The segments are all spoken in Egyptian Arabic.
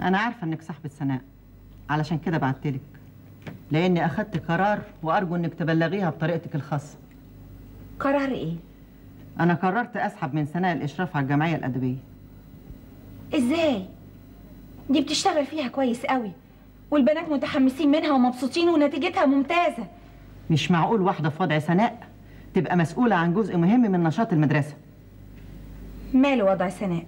انا عارفه انك صاحبه سناء علشان كده بعتلك لاني اخدت قرار وارجو انك تبلغيها بطريقتك الخاصه قرار ايه انا قررت اسحب من سناء الاشراف على الجمعيه الادبيه ازاي دي بتشتغل فيها كويس قوي والبنات متحمسين منها ومبسوطين ونتيجتها ممتازه مش معقول واحده في وضع سناء تبقى مسؤوله عن جزء مهم من نشاط المدرسه ماله وضع سناء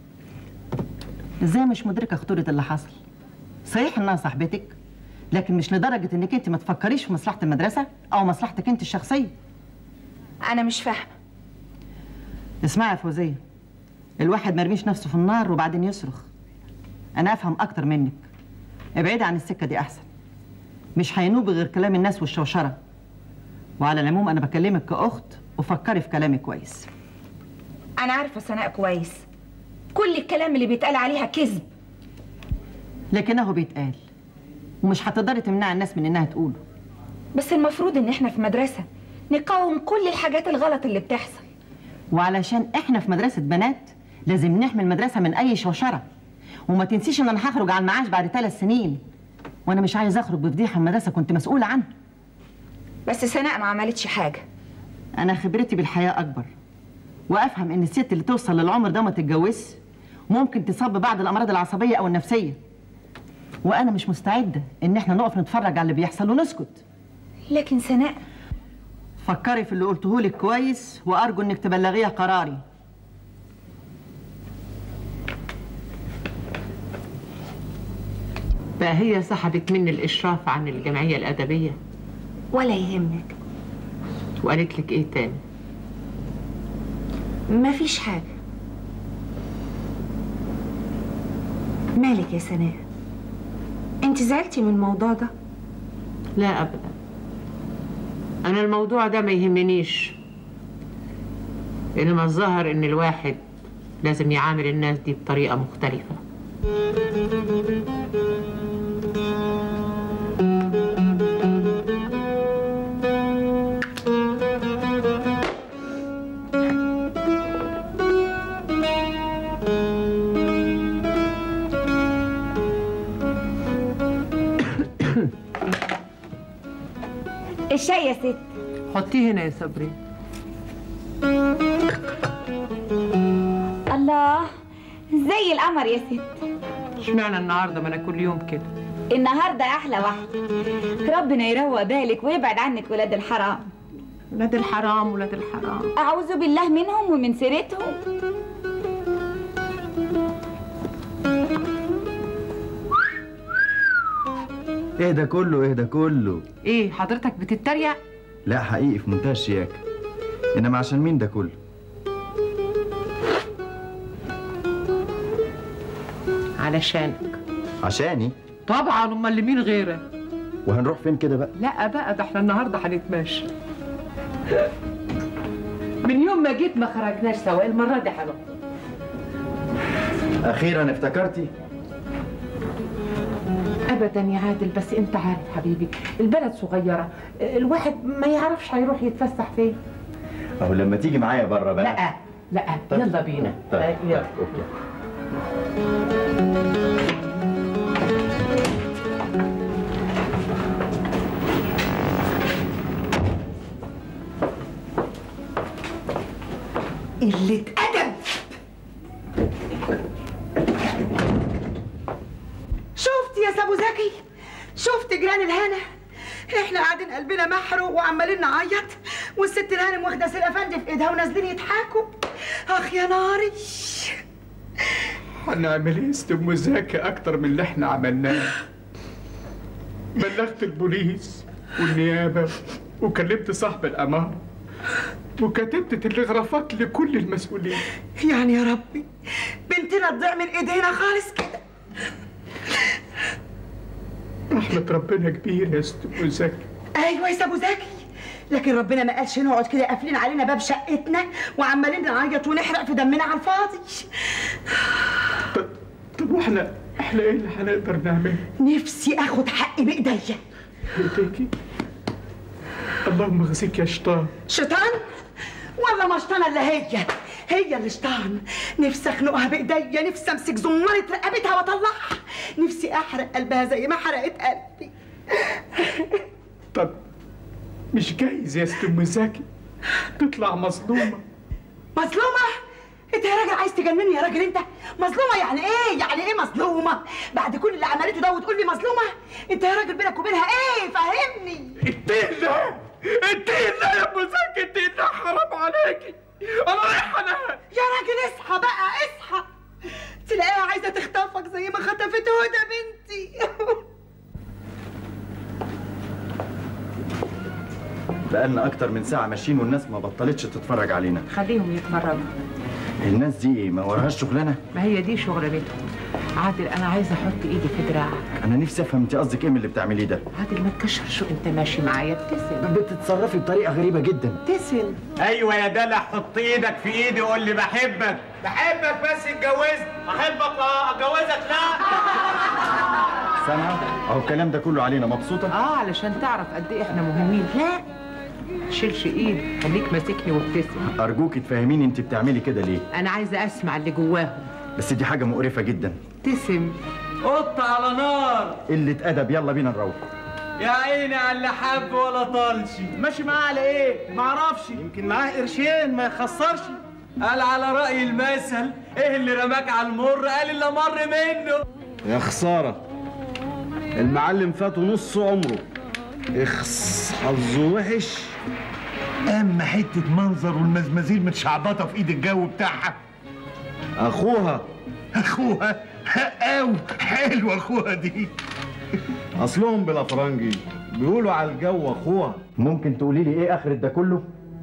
ازاي مش مدركه خطوره اللي حصل صحيح انها صاحبتك لكن مش لدرجه انك انت ما تفكريش في مصلحه المدرسه او مصلحتك انت الشخصيه انا مش فاهمه اسمعي يا فوزيه الواحد مرميش نفسه في النار وبعدين يصرخ انا افهم اكتر منك ابعدي عن السكه دي احسن مش هينوب غير كلام الناس والشوشره وعلى العموم انا بكلمك كاخت وفكري في كلامي كويس انا عارفه سناء كويس كل الكلام اللي بيتقال عليها كذب لكنه بيتقال ومش هتقدري تمنعي الناس من انها تقوله بس المفروض ان احنا في مدرسه نقاوم كل الحاجات الغلط اللي بتحصل وعلشان احنا في مدرسه بنات لازم نحمي المدرسه من اي شوشره وما تنسيش ان انا هخرج على المعاش بعد ثلاث سنين وانا مش عايز اخرج بفضيحه المدرسه كنت مسؤوله عنها بس سناء ما عملتش حاجه انا خبرتي بالحياه اكبر وافهم ان الست اللي توصل للعمر ده ما تتجوزش ممكن تصاب ببعض الامراض العصبيه او النفسيه وانا مش مستعده ان احنا نقف نتفرج على اللي بيحصل ونسكت لكن سناء فكري في اللي قلته لك كويس وارجو انك تبلغيها قراري بقى هي سحبت مني الإشراف عن الجمعية الأدبية ولا يهمك وقالت لك إيه تاني مفيش حاجه مالك يا سناء انت زعلتي من الموضوع ده لا أبدا أنا الموضوع ده ما يهمنيش إنما الظاهر إن الواحد لازم يعامل الناس دي بطريقة مختلفة الشاي يا ست حطيه هنا يا صبري الله زي القمر يا ست اشمعنى النهارده ما انا كل يوم كده النهارده احلى واحده ربنا يروق بالك ويبعد عنك ولاد الحرام ولاد الحرام ولاد الحرام اعوذ بالله منهم ومن سيرتهم ايه ده كله ايه ده كله ايه حضرتك بتتريق لا حقيقي في منتهى الشياكه انما عشان مين ده كله علشانك عشاني طبعا امال لمين غيرك وهنروح فين كده بقى لا بقى ده احنا النهارده هنتمشى من يوم ما جيت ما خرجناش سوا المره دي هنروح اخيرا افتكرتي ابدا يا عادل بس انت عارف حبيبي البلد صغيره الواحد ما يعرفش هيروح يتفسح فين اهو لما تيجي معايا بره بقى لا لا طب. يلا بينا طيب آه، طيب يلا اوكي قلة أدب شفت يا سابو زكي شفت جيران الهنا احنا قاعدين قلبنا محروق وعمالين نعيط والست الهانم واخده سيل افندي في ايدها ونازلين يضحكوا اخ يا ناري هنعمل ايه يا ام زكي اكتر من اللي احنا عملناه بلغت البوليس والنيابه وكلمت صاحب الاماره وكتبت تلغرافات لكل المسؤولين يعني يا ربي بنتنا تضيع من ايدينا خالص كده رحمة ربنا كبيرة يا ست ام زكي ايوه يا سابو زكي لكن ربنا ما قالش نقعد كده قافلين علينا باب شقتنا وعمالين نعيط ونحرق في دمنا على الفاضي طب طب واحنا احنا ايه اللي هنقدر نعمله؟ نفسي اخد حقي بايديا بايديكي اللهم اغزيك يا شيطان شيطان ولا ما شيطانه الا هي هي اللي شيطان نفسي اخنقها بايديا نفسي امسك زمارة رقبتها واطلعها نفسي احرق قلبها زي ما حرقت قلبي طب مش جايز يا ست ام زكي تطلع مظلومه مظلومة؟ انت يا راجل عايز تجنني يا راجل انت مظلومة يعني ايه؟ يعني ايه مظلومة؟ بعد كل اللي عملته ده وتقول لي مظلومة؟ انت يا راجل بينك وبينها ايه؟ فهمني اتقلنا اتقلنا يا ام زكي اتقلنا حرام عليكي انا رايح انام يا راجل اصحى بقى اصحى تلاقيها عايزة تخطفك زي ما خطفت هدى بنتي بقالنا اكتر من ساعه ماشيين والناس ما بطلتش تتفرج علينا خليهم يتفرجوا الناس دي ما وراهاش شغلانه ما هي دي شغلانتهم عادل انا عايزه احط ايدي في دراعك انا نفسي افهم انت قصدك ايه من اللي بتعمليه ده عادل ما تكشرش وانت ماشي معايا ابتسم بتتصرفي بطريقه غريبه جدا ابتسم ايوه يا دلع حط ايدك في ايدي وقول لي بحبك بحبك بس اتجوزت احبك اه اتجوزك لا سامعه اهو الكلام ده كله علينا مبسوطه اه علشان تعرف قد ايه احنا مهمين لا شيلش ايد خليك ماسكني وابتسم ارجوك تفهميني انت بتعملي كده ليه انا عايزه اسمع اللي جواهم بس دي حاجه مقرفه جدا ابتسم قط على نار قله ادب يلا بينا نروح يا عيني على اللي حب ولا طالش ماشي معاه على ايه معرفش يمكن معاه قرشين ما يخسرش قال على رأي المثل ايه اللي رماك على المر قال اللي مر منه يا خسارة المعلم فاته نص عمره اخس حظه وحش اما حته منظر والمزمزيل متشعبطه في ايد الجو بتاعها اخوها اخوها او حلوه اخوها دي اصلهم بلا فرنجي بيقولوا على الجو اخوها ممكن تقولي لي ايه اخرة ده كله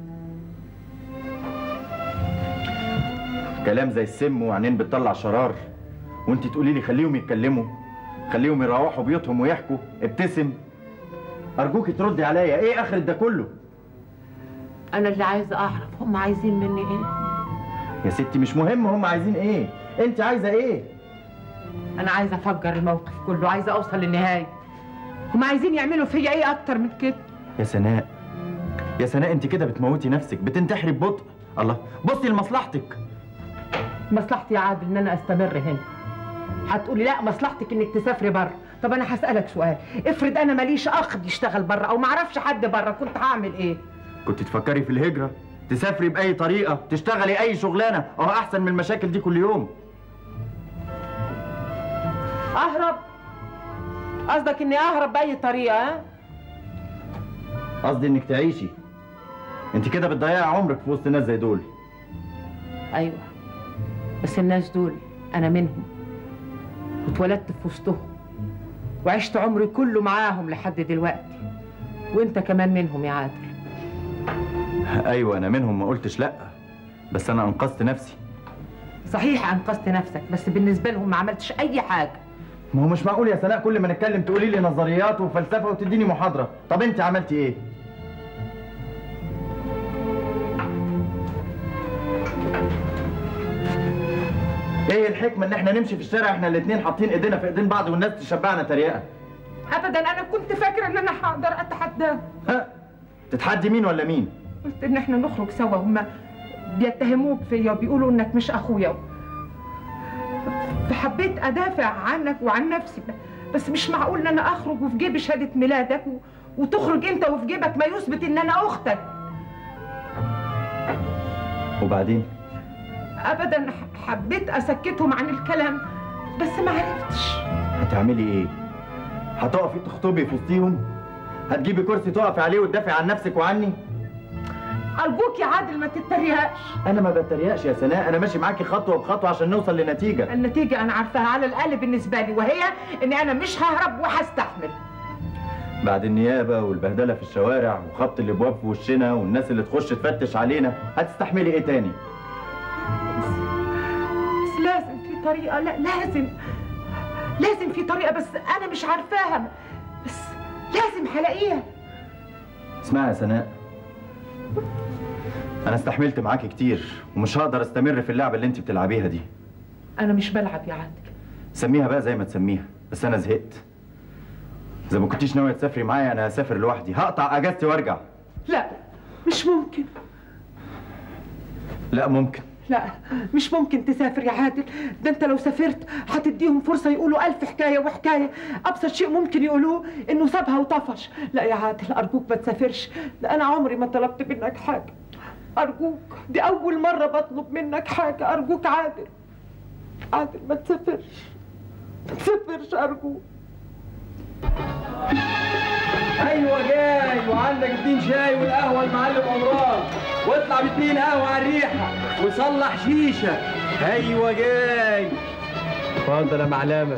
كلام زي السم وعينين بتطلع شرار وانت تقولي لي خليهم يتكلموا خليهم يروحوا بيوتهم ويحكوا ابتسم ارجوكي تردي عليا ايه اخرة ده كله انا اللي عايزه اعرف هم عايزين مني ايه يا ستي مش مهم هم عايزين ايه انت عايزه ايه انا عايزه افجر الموقف كله عايزه اوصل للنهايه هم عايزين يعملوا فيا ايه اكتر من كده يا سناء يا سناء انت كده بتموتي نفسك بتنتحري ببطء الله بصي لمصلحتك مصلحتي يا عادل ان انا استمر هنا هتقولي لا مصلحتك انك تسافري بره طب انا هسالك سؤال افرض انا ماليش اخ يشتغل بره او معرفش حد بره كنت هعمل ايه كنت تفكري في الهجرة تسافري بأي طريقة تشتغلي أي شغلانة أهو أحسن من المشاكل دي كل يوم اهرب قصدك اني اهرب باي طريقه ها قصدي إنك تعيشي أنت كده بتضيعي عمرك في وسط ناس زي دول ايوه بس الناس دول انا منهم واتولدت في وسطهم وعشت عمري كله معاهم لحد دلوقتي وانت كمان منهم يا عادل أيوة أنا منهم ما قلتش لأ بس أنا أنقذت نفسي صحيح انقذت نفسك بس بالنسبه لهم ما عملتش اي حاجه ما هو مش معقول يا سناء كل ما نتكلم تقولي لي نظريات وفلسفة وتديني محاضرة طب أنت عملتي إيه؟ ايه الحكمة ان احنا نمشي في الشارع احنا الاتنين حاطين ايدينا في ايدين بعض والناس تشبعنا تريقة ابدا انا كنت فاكره ان انا هقدر اتحداهم ها تتحدي مين ولا مين؟ قلت ان احنا نخرج سوا هما بيتهموك فيا وبيقولوا انك مش اخويا فحبيت ادافع عنك وعن نفسي بس مش معقول ان انا اخرج وفي جيبي شهاده ميلادك و... وتخرج انت وفي جيبك ما يثبت ان انا اختك وبعدين؟ ابدا ح- حبيت اسكتهم عن الكلام بس ما عرفتش هتعملي ايه؟ هتقفي تخطبي في وسطيهم؟ هتجيبي كرسي تقفي عليه وتدافعي عن نفسك وعني؟ ارجوك يا عادل ما تتريقش انا ما بتريقش يا سناء انا ماشي معاكي خطوه بخطوه عشان نوصل لنتيجه النتيجه انا عارفاها على الاقل بالنسبه لي وهي اني انا مش ههرب وهستحمل بعد النيابه والبهدله في الشوارع وخبط الابواب في وشنا والناس اللي تخش تفتش علينا هتستحملي ايه تاني بس لازم في طريقة لا لازم لازم في طريقة بس أنا مش عارفاها بس لازم هلاقيها اسمعي يا سناء انا استحملت معاكي كتير ومش هقدر استمر في اللعبه اللي انت بتلعبيها دي أنا مش بلعب يا عادل سميها بقى زي ما تسميها بس انا زهقت اذا ما كنتيش ناويه تسافري معايا انا هسافر لوحدي هقطع اجازتي وارجع لا مش ممكن لا ممكن لا مش ممكن تسافر يا عادل ده انت لو سافرت هتديهم فرصة يقولوا ألف حكاية وحكاية أبسط شيء ممكن يقولوه إنه سابها وطفش لا يا عادل أرجوك ما تسافرش ده أنا عمري ما طلبت منك حاجة أرجوك دي أول مرة بطلب منك حاجة أرجوك عادل عادل ما تسافرش ما تسافرش أرجوك ايوه جاي وعندك اتنين شاي والقهوه المعلم عمران واطلع باتنين قهوه على الريحه وصلح شيشه ايوه جاي اتفضل يا معلمه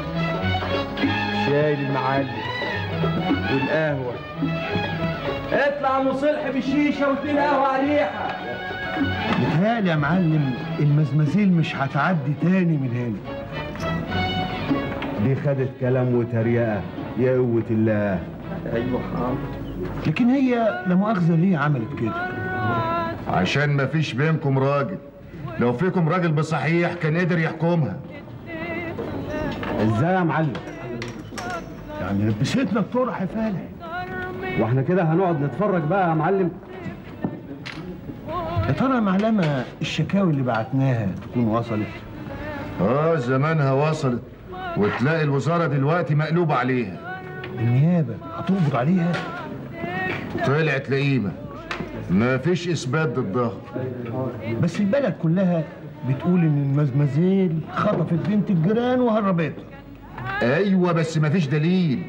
شاي للمعلم والقهوه اطلع مصلح بالشيشه واتنين قهوه على الريحه متهيألي يا معلم المزمزيل مش هتعدي تاني من هنا دي خدت كلام وتريقة يا قوة الله ايوه حاضر لكن هي لا مؤاخذة ليه عملت كده عشان مفيش بينكم راجل لو فيكم راجل بصحيح كان قدر يحكمها ازاي يا معلم يعني لبستنا الطرح فالح واحنا كده هنقعد نتفرج بقى يا معلم يا ترى يا معلمة الشكاوي اللي بعتناها تكون وصلت اه زمانها وصلت وتلاقي الوزارة دلوقتي مقلوبة عليها النيابة هتقبض عليها طلعت لئيمة مفيش إثبات ضدها بس البلد كلها بتقول ان المزمزيل خطفت بنت الجيران وهربتها أيوة بس مفيش دليل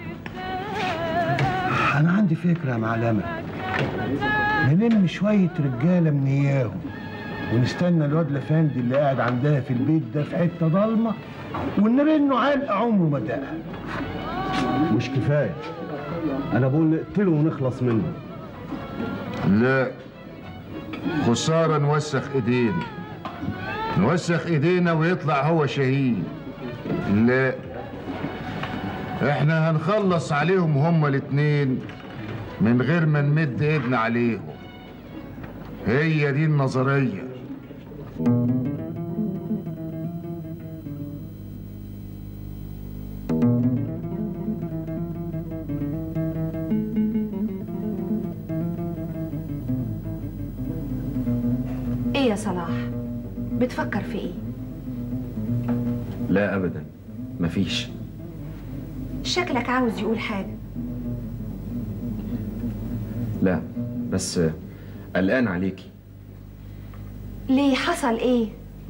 انا عندي فكرة يا معلمة نلم شوية رجالة من اياهم ونستنى الواد لفندي اللي قاعد عندها في البيت ده في حتة ضلمة ونرنه علقة عمره ما دقها مش كفاية أنا بقول نقتله ونخلص منه لا خسارة نوسخ ايدينا نوسخ ايدينا ويطلع هو شهيد لا احنا هنخلص عليهم هما الاتنين من غير ما نمد ايدنا عليهم هي دي النظرية ايه يا صلاح بتفكر في ايه لا ابدا مفيش شكلك عاوز يقول حاجه لا بس قلقان عليكي ليه حصل ايه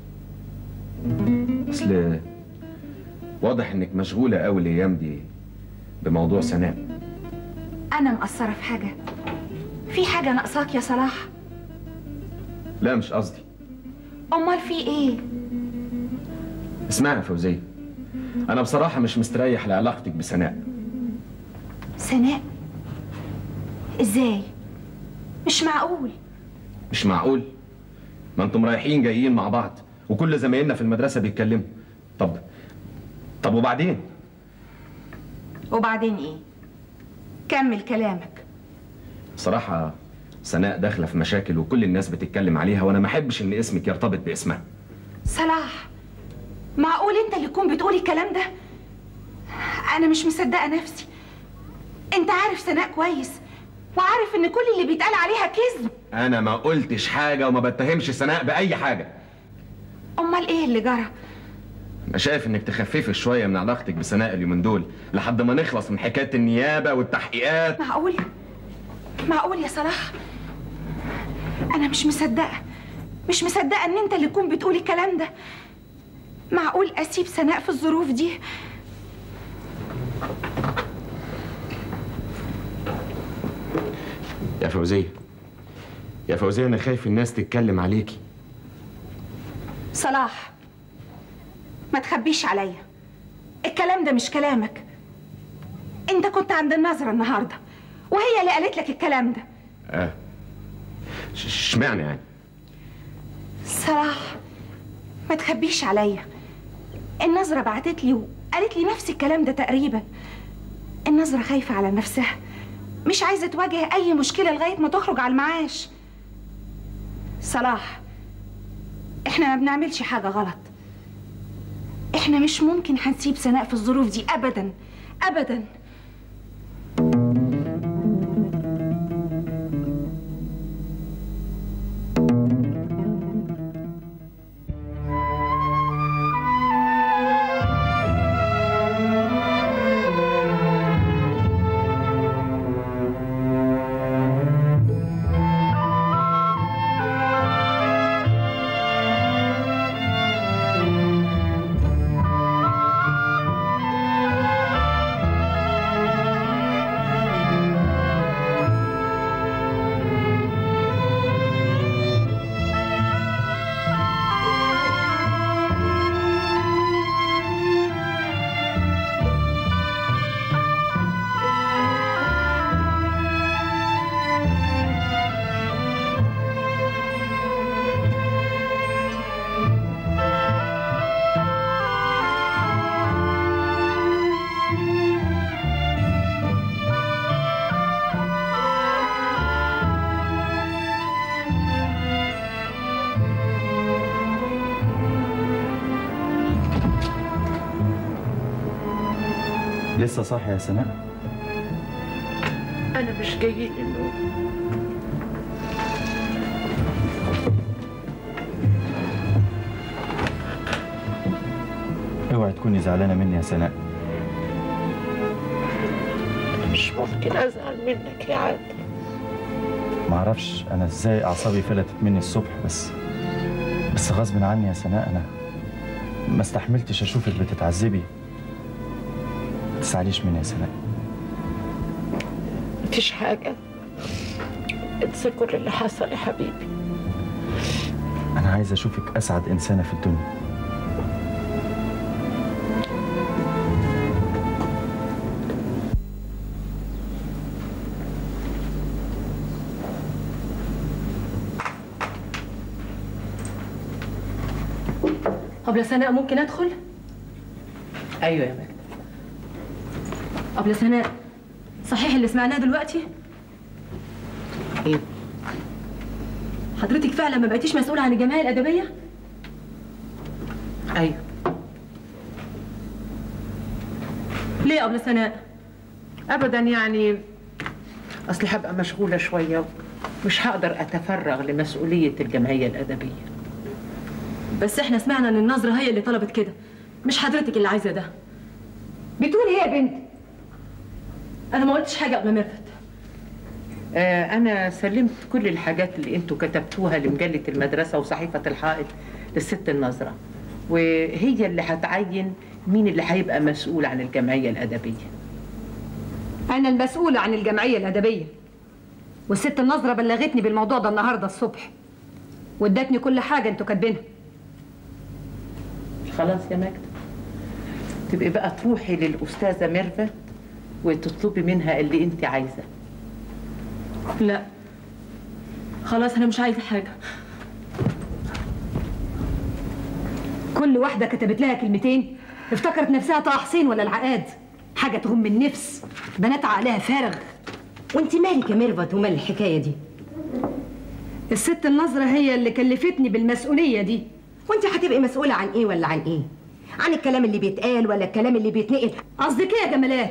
اصل واضح انك مشغوله قوي الايام دي بموضوع سناء انا مقصره في حاجه في حاجه ناقصاك يا صلاح لا مش قصدي امال في ايه اسمعي يا فوزيه انا بصراحه مش مستريح لعلاقتك بسناء سناء ازاي مش معقول مش معقول ما انتم رايحين جايين مع بعض وكل زمايلنا في المدرسه بيتكلموا طب طب وبعدين وبعدين ايه كمل كلامك صراحه سناء داخله في مشاكل وكل الناس بتتكلم عليها وانا ما احبش ان اسمك يرتبط باسمها صلاح معقول انت اللي تكون بتقولي الكلام ده انا مش مصدقه نفسي انت عارف سناء كويس وعارف ان كل اللي بيتقال عليها كذب انا ما قلتش حاجه وما بتهمش سناء باي حاجه امال ايه اللي جرى انا شايف انك تخففي شويه من علاقتك بسناء اليومين دول لحد ما نخلص من حكايه النيابه والتحقيقات معقول معقول يا صلاح انا مش مصدقه مش مصدقه ان انت اللي تكون بتقولي الكلام ده معقول اسيب سناء في الظروف دي يا فوزيه يا فوزيه انا خايف الناس تتكلم عليكي صلاح ما تخبيش عليا الكلام ده مش كلامك انت كنت عند النظرة النهاردة وهي اللي قالت لك الكلام ده اه ش- اشمعنى يعني صلاح ما تخبيش عليا النظرة بعتت لي وقالت لي نفس الكلام ده تقريبا النظرة خايفة على نفسها مش عايزة تواجه أي مشكلة لغاية ما تخرج على المعاش صلاح احنا ما بنعملش حاجة غلط احنا مش ممكن هنسيب سناء في الظروف دي أبدا أبدا لسه صاحي يا سناء انا مش جاي لي النوم اوعي تكوني زعلانه مني يا سناء مش ممكن ازعل منك يا عادل معرفش انا ازاي اعصابي فلتت مني الصبح بس بس غصب عني يا سناء انا ما استحملتش اشوفك بتتعذبي ما تزعليش مني يا سناء مفيش حاجه انسى كل اللي حصل يا حبيبي انا عايز اشوفك اسعد انسانه في الدنيا أبلة سناء ممكن أدخل؟ ايوه يا مجد أبلة سناء صحيح اللي سمعناه دلوقتي؟ ايه حضرتك فعلا ما بقيتيش مسؤولة عن الجمعية الأدبية؟ ايوه ليه يا أبلة سناء؟ ابدا يعني اصلي هبقى مشغوله شويه مش هقدر اتفرغ لمسؤوليه الجمعيه الادبيه بس احنا سمعنا ان النظرة هي اللي طلبت كده مش حضرتك اللي عايزة ده بتقول ايه يا بنت أنا ما قلتش حاجة قبل ما مرفت آه انا سلمت كل الحاجات اللي انتوا كتبتوها لمجله المدرسه وصحيفه الحائط للست النظره وهي اللي هتعين مين اللي هيبقى مسؤول عن الجمعيه الادبيه انا المسؤولة عن الجمعية الأدبية والست النظرة بلغتني بالموضوع ده النهاردة الصبح وادتني كل حاجة انتوا كاتبينها خلاص يا ماجدة تبقي بقى تروحي للأستاذة ميرفت وتطلبي منها اللي انت عايزة لا خلاص أنا مش عايزة حاجة كل واحدة كتبت لها كلمتين افتكرت نفسها طه حسين ولا العقاد حاجة تهم النفس بنات عقلها فارغ وانت مالك يا ميرفت ومال الحكايه دي الست النظرة هي اللي كلفتني بالمسؤولية دي وانت هتبقي مسؤوله عن ايه ولا عن ايه عن الكلام اللي بيتقال ولا الكلام اللي بيتنقل قصدك ايه يا جمالات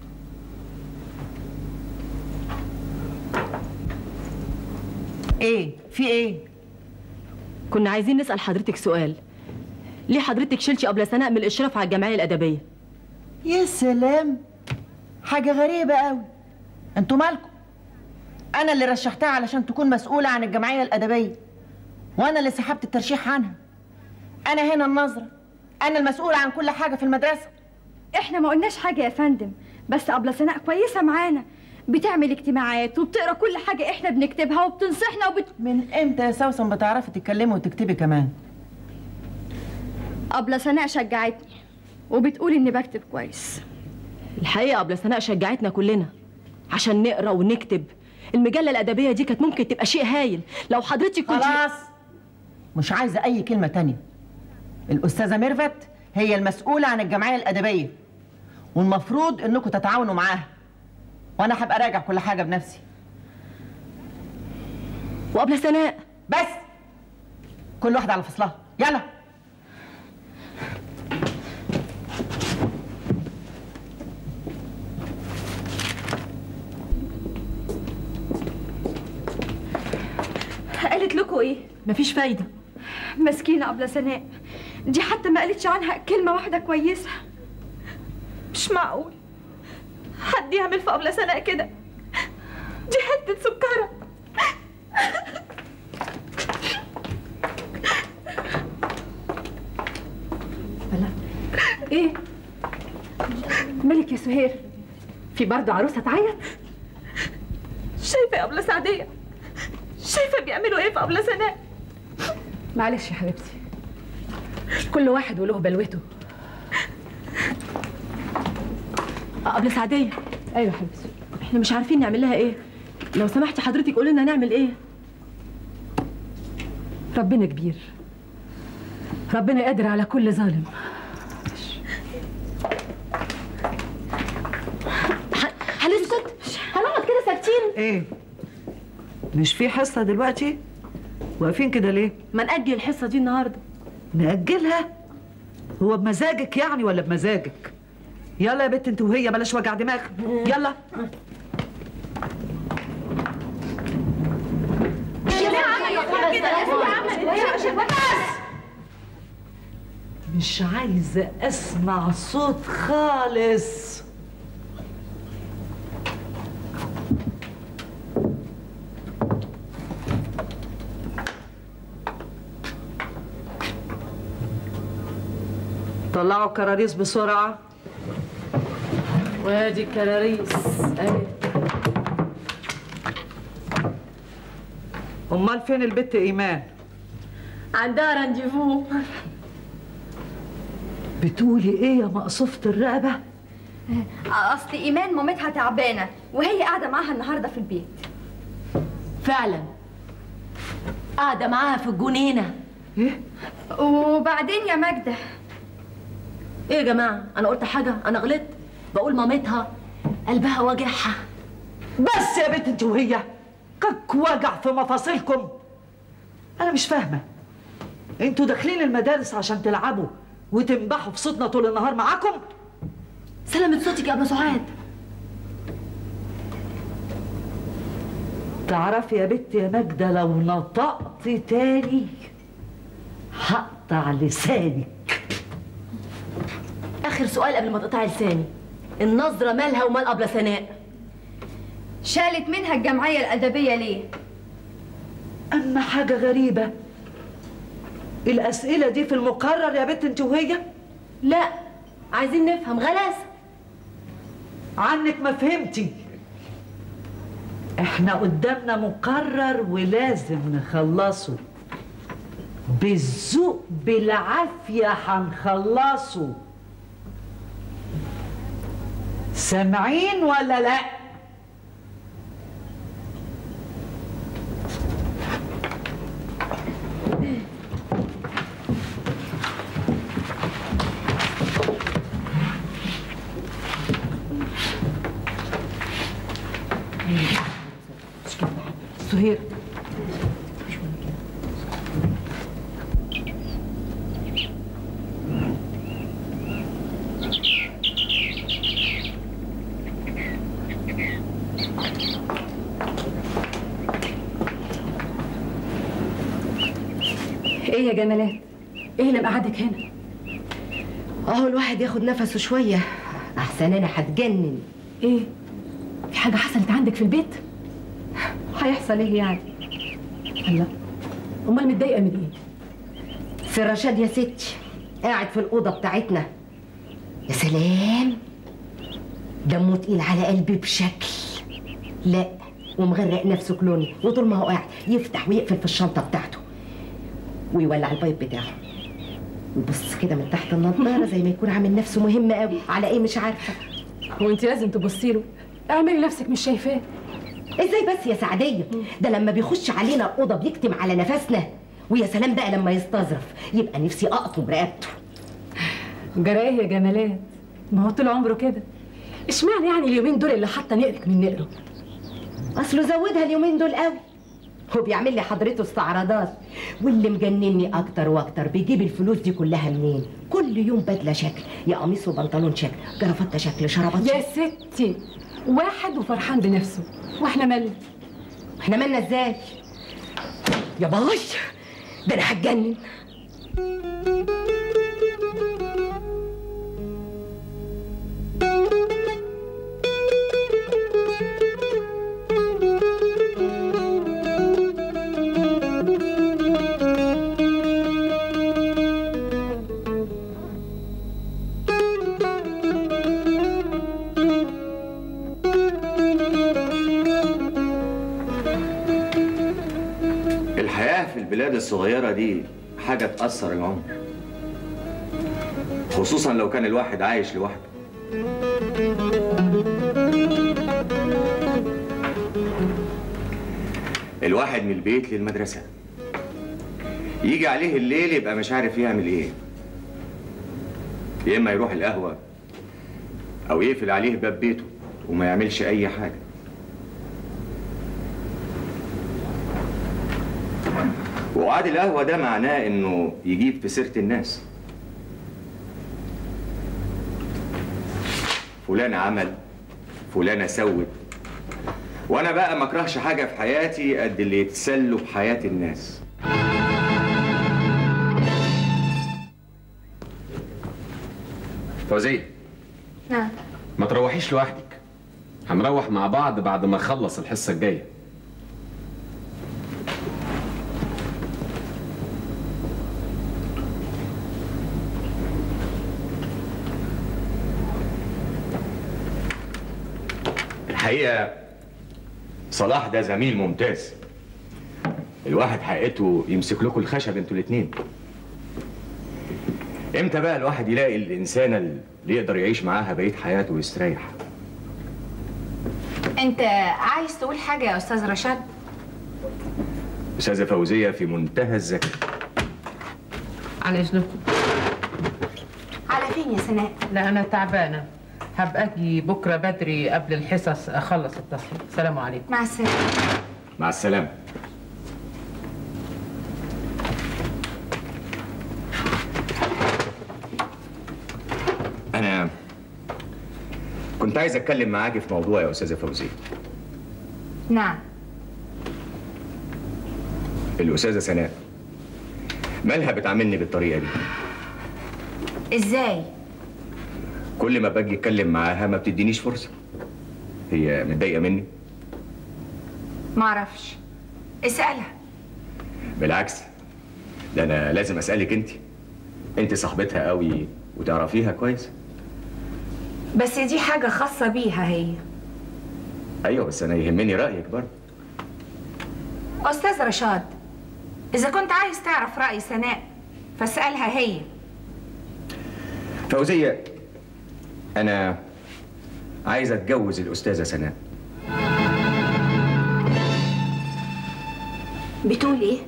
ايه في ايه كنا عايزين نسأل حضرتك سؤال ليه حضرتك شلتي أبلة سناء من الإشراف على الجمعية الأدبية؟ يا سلام حاجة غريبة قوي انتوا مالكم انا اللي رشحتها علشان تكون مسؤولة عن الجمعية الأدبية وانا اللي سحبت الترشيح عنها انا هنا النظرة انا المسؤولة عن كل حاجة في المدرسة احنا ما قلناش حاجة يا فندم بس أبلة سناء كويسة معانا بتعمل اجتماعات وبتقرا كل حاجة احنا بنكتبها وبتنصحنا وبت... من امتى يا سوسن بتعرفي تتكلمي وتكتبي كمان أبلة سناء شجعتني وبتقول إني بكتب كويس الحقيقة أبلة سناء شجعتنا كلنا عشان نقرا ونكتب المجلة الأدبية دي كانت ممكن تبقى شيء هايل لو حضرتك كنت خلاص مش عايزة أي كلمة تانية الأستاذة ميرفت هي المسؤولة عن الجمعية الأدبية والمفروض إنكم تتعاونوا معاها وأنا هبقى راجع كل حاجة بنفسي وأبلة سناء بس كل واحدة على فصلها يلا قالت لكم إيه؟ مفيش فايدة مسكينة أبلة سناء دي حتى ما قالتش عنها كلمة واحدة كويسة مش معقول حد يعمل في أبلة سناء كده دي حتة سكرة ايه مالك يا سهير في برضه عروسه تعيط شايفه يا ابله سعديه شايفه بيعملوا ايه في ابله سناء معلش يا حبيبتي كل واحد وله بلوته أبلة سعدية ايوه حبيبتي احنا مش عارفين نعمل لها ايه لو سمحتي حضرتك قولي لنا نعمل ايه ربنا كبير ربنا قادر على كل ظالم هنسكت هنقعد كده ساكتين ايه مش في حصة دلوقتي واقفين كده ليه ما نأجل الحصة دي النهاردة نأجلها هو بمزاجك يعني ولا بمزاجك يلا يا بت انت وهي بلاش وجع دماغ يلا مش عايزة أسمع صوت خالص طلعوا الكراريس بسرعة وادي الكراريس اهي امال فين البت ايمان عندها رانديفو بتقولي ايه يا مقصوفة الرقبة اصل ايمان مامتها تعبانه وهي قاعده معاها النهارده في البيت فعلا قاعدة معاها في الجنينة ايه وبعدين يا ماجده ايه يا جماعة انا قلت حاجة انا غلطت بقول مامتها قلبها واجعها بس يا بنت انت وهي كك وجع في مفاصلكم انا مش فاهمه انتوا داخلين المدارس عشان تلعبوا وتنبحوا في صوتنا طول النهار معاكم سلامة صوتك يا ابو سعاد تعرفي يا بنت يا ماجدة لو نطقت تاني هقطع لسانك اخر سؤال قبل ما تقطعي لساني النظرة مالها ومال ابله سناء شالت منها الجمعيه الادبيه ليه اما حاجه غريبه الاسئله دي في المقرر يا بنت انت وهي لا عايزين نفهم غلاسة عنك ما فهمتي احنا قدامنا مقرر ولازم نخلصه بالذوق بالعافية هنخلصه سامعين ولا لا؟ سهير ايه يا جمالات ايه اللي مقعدك هنا اهو الواحد ياخد نفسه شويه احسن انا هتجنن ايه في حاجة حصلت عندك في البيت هيحصل ايه يعني الله امال متضايقة من ايه سي رشاد يا ستي قاعد في الاوضه بتاعتنا يا سلام دمه تقيل على قلبي بشكل لا ومغرق نفسه كلوني وطول ما هو قاعد يفتح ويقفل في الشنطه بتاعته ويولع البايب بتاعه ويبص كده من تحت النضاره زي ما يكون عامل نفسه مهم قوي على ايه مش عارفه هو انت لازم تبصي له اعملي نفسك مش شايفاه ازاي بس يا سعديه ده لما بيخش علينا الاوضه بيكتم على نفسنا ويا سلام بقى لما يستظرف يبقى نفسي اقطم رقبته جرى ايه يا جمالات ما هو طول عمره كده اشمعنى يعني اليومين دول اللي حاطه نقرك من نقره اصله زودها اليومين دول قوي هو بيعمل لي حضرته استعراضات واللي مجنني اكتر واكتر بيجيب الفلوس دي كلها منين كل يوم بدله شكل يا قميص وبنطلون شكل جرافته شكل شرابات يا شكل ستي واحد وفرحان بنفسه واحنا مالنا احنا مالنا ازاي يا باي ده انا هتجنن الحياة في البلاد الصغيرة دي حاجة تأثر العمر خصوصا لو كان الواحد عايش لوحده الواحد من البيت للمدرسة يجي عليه الليل يبقى مش عارف يعمل ايه يا اما يروح القهوة او يقفل عليه باب بيته وما يعملش اي حاجة وقعد القهوة ده معناه انه يجيب في سيرة الناس فلان عمل فلانة سوت وانا بقى ما اكرهش حاجة في حياتي قد اللي يتسلوا بحياة الناس فوزية نعم ما تروحيش لوحدك هنروح مع بعض بعد ما نخلص الحصة الجاية الحقيقة صلاح ده زميل ممتاز الواحد حقيقته يمسك لكم الخشب انتوا الاتنين امتى بقى الواحد يلاقي الانسانة اللي يقدر يعيش معاها بقية حياته ويستريح انت عايز تقول حاجه يا استاذ رشاد استاذة فوزية في منتهى الذكاء عن اذنكم على فين يا سناء لا انا تعبانه هبقى اجي بكره بدري قبل الحصص اخلص التصوير سلام عليكم مع السلامه مع السلامة أنا كنت عايز أتكلم معاكي في موضوع يا أستاذة فوزية نعم الأستاذة سناء مالها بتعاملني بالطريقة دي ازاي كل ما باجي أتكلم معاها ما بتدينيش فرصة هي متضايقة مني معرفش اسالها بالعكس ده أنا لازم أسألك أنت أنت صاحبتها قوي وتعرفيها كويس بس دي حاجه خاصه بيها هي أيوه بس أنا يهمني رأيك برضه استاذ رشاد اذا كنت عايز تعرف راي سناء فاسالها هي فوزية أنا عايز أتجوز الأستاذة سناء بتقول ايه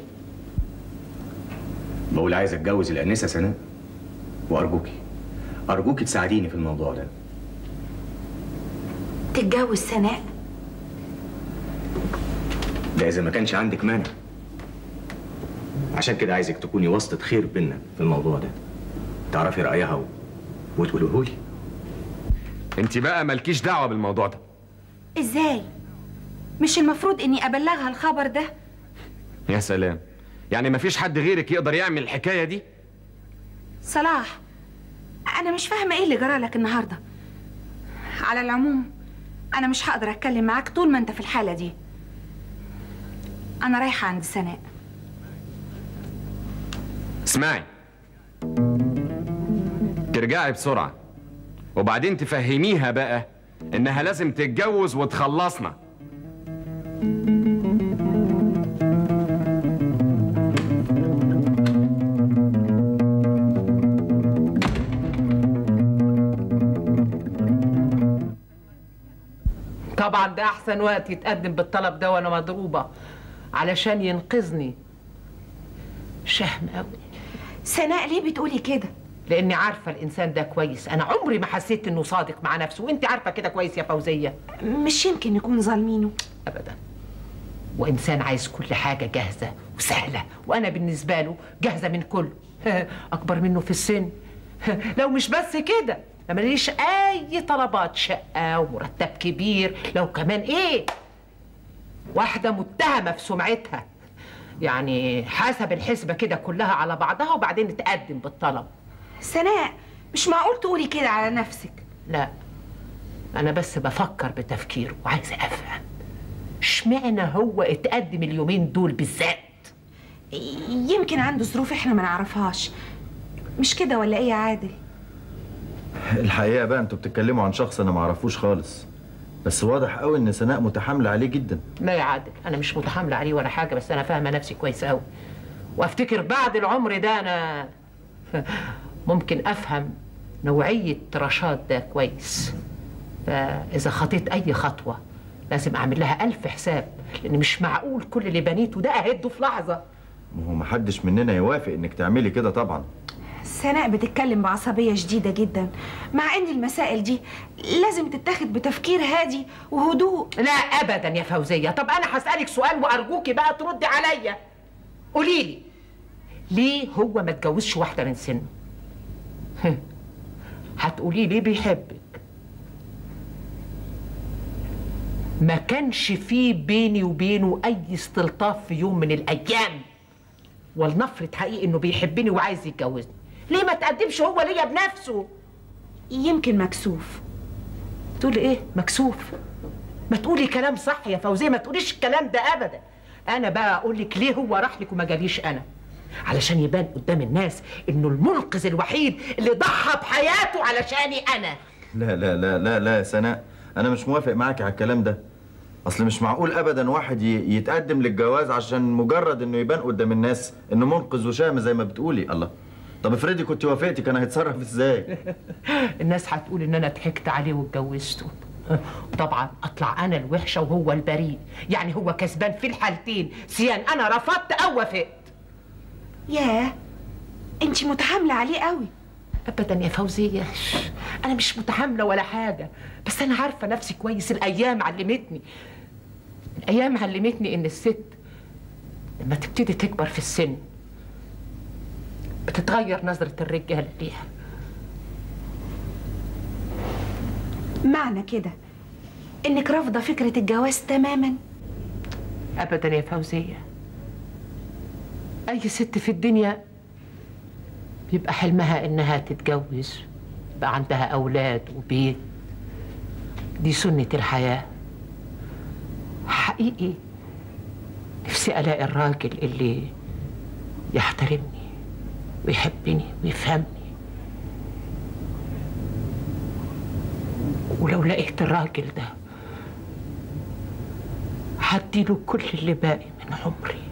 بقول عايز أتجوز الأنسة سناء وأرجوكي أرجوكي تساعديني في الموضوع ده تتجوز سناء ده إذا ما كانش عندك مانع عشان كده عايزك تكوني واسطة خير بينا في الموضوع ده تعرفي رأيها و... وتقوله لي انت بقى مالكيش دعوة بالموضوع ده ازاي مش المفروض اني ابلغها الخبر ده يا سلام يعني مفيش حد غيرك يقدر يعمل الحكاية دي صلاح انا مش فاهمه ايه اللي جرالك النهارده على العموم انا مش هقدر اتكلم معاك طول ما انت في الحاله دي انا رايحه عند سناء اسمعي ترجعي بسرعة وبعدين تفهميها بقى انها لازم تتجوز وتخلصنا طبعا ده احسن وقت يتقدم بالطلب ده وانا مضروبه علشان ينقذني شهم قوي سناء ليه بتقولي كده لاني عارفه الانسان ده كويس انا عمري ما حسيت انه صادق مع نفسه وانت عارفه كده كويس يا فوزيه مش يمكن نكون ظالمينه ابدا وانسان عايز كل حاجه جاهزه وسهله وانا بالنسبه له جاهزه من كله اكبر منه في السن لو مش بس كده ما ماليش اي طلبات شقه ومرتب كبير لو كمان ايه واحده متهمه في سمعتها يعني حسب الحسبه كده كلها على بعضها وبعدين نتقدم بالطلب سناء مش معقول تقولي كده على نفسك لا انا بس بفكر بتفكير وعايزه افهم اشمعنى هو اتقدم اليومين دول بالذات يمكن عنده ظروف احنا ما نعرفهاش مش كده ولا ايه يا عادل الحقيقه بقى انتوا بتتكلموا عن شخص انا ما اعرفوش خالص بس واضح قوي ان سناء متحامله عليه جدا لا يا عادل انا مش متحامله عليه ولا حاجه بس انا فاهمه نفسي كويس قوي وافتكر بعد العمر ده انا ممكن افهم نوعيه رشاد ده كويس فاذا خطيت اي خطوه لازم اعمل لها الف حساب لان مش معقول كل اللي بنيته ده اهده في لحظه ما هو محدش مننا يوافق انك تعملي كده طبعا سناء بتتكلم بعصبية شديدة جدا مع ان المسائل دي لازم تتاخد بتفكير هادي وهدوء لا ابدا يا فوزيه طب انا هسالك سؤال وارجوكي بقى تردي عليا قولي لي ليه هو ما اتجوزش واحده من سنه هتقولي لي بيحبك ما كانش فيه بيني وبينه اي استلطاف في يوم من الايام ولنفرض حقيقي انه بيحبني وعايز يتجوزني ليه ما تقدمش هو ليا بنفسه يمكن مكسوف تقولي ايه مكسوف ما تقولي كلام صح يا فوزيه ما تقوليش الكلام ده ابدا انا بقى اقول لك ليه هو راح لك وما جاليش انا علشان يبان قدام الناس انه المنقذ الوحيد اللي ضحى بحياته علشاني انا لا لا لا لا لا يا سناء انا مش موافق معاكي على الكلام ده اصل مش معقول ابدا واحد ي- يتقدم للجواز عشان مجرد انه يبان قدام الناس انه منقذ وشام زي ما بتقولي الله طب افرضي كنت وافقتي كان هيتصرف ازاي الناس هتقول ان انا ضحكت عليه واتجوزته طبعا اطلع انا الوحشه وهو البريء يعني هو كسبان في الحالتين سيان انا رفضت او وافقت ياه انت متحامله عليه قوي ابدا يا فوزيه انا مش متحامله ولا حاجه بس انا عارفه نفسي كويس الايام علمتني الايام علمتني ان الست لما تبتدي تكبر في السن بتتغير نظره الرجال ليها معنى كده انك رافضه فكره الجواز تماما ابدا يا فوزيه اي ست في الدنيا بيبقى حلمها انها تتجوز يبقى عندها اولاد وبيت دي سنه الحياه حقيقي نفسي الاقي الراجل اللي يحترمني ويحبني ويفهمني ولو لقيت الراجل ده هديله كل اللي باقي من عمري